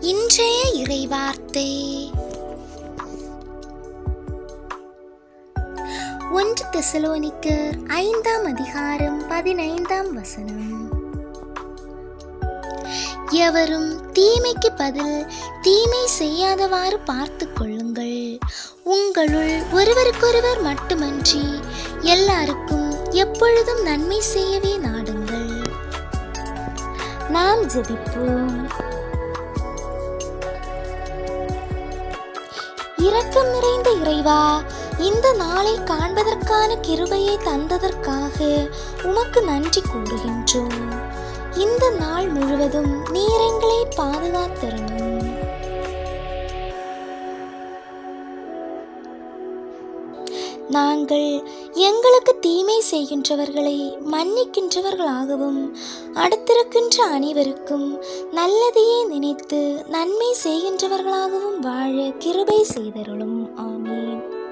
இன்றைய இறைவார்த்தை ஒன்று தெசலோனிக்கர் ஐந்தாம் அதிகாரம் பதினைந்தாம் வசனம் எவரும் தீமைக்கு பதில் தீமை செய்யாதவாறு பார்த்து கொள்ளுங்கள் உங்களுள் ஒருவருக்கொருவர் மட்டுமன்றி எல்லாருக்கும் எப்பொழுதும் நன்மை செய்யவே நாடுங்கள் நாம் ஜெபிப்போம் இரக்கம் நிறைந்த இறைவா இந்த நாளை காண்பதற்கான கிருபையை தந்ததற்காக உமக்கு நன்றி கூறுகின்றோம் இந்த நாள் முழுவதும் நீர் எங்களை பாதுகாத்திரணும் நாங்கள் எங்களுக்கு தீமை செய்கின்றவர்களை மன்னிக்கின்றவர்களாகவும் அடுத்திருக்கின்ற அனைவருக்கும் நல்லதையே நினைத்து நன்மை செய்கின்றவர்களாகவும் வாழ கிருபை செய்தருளும் ஆமீன்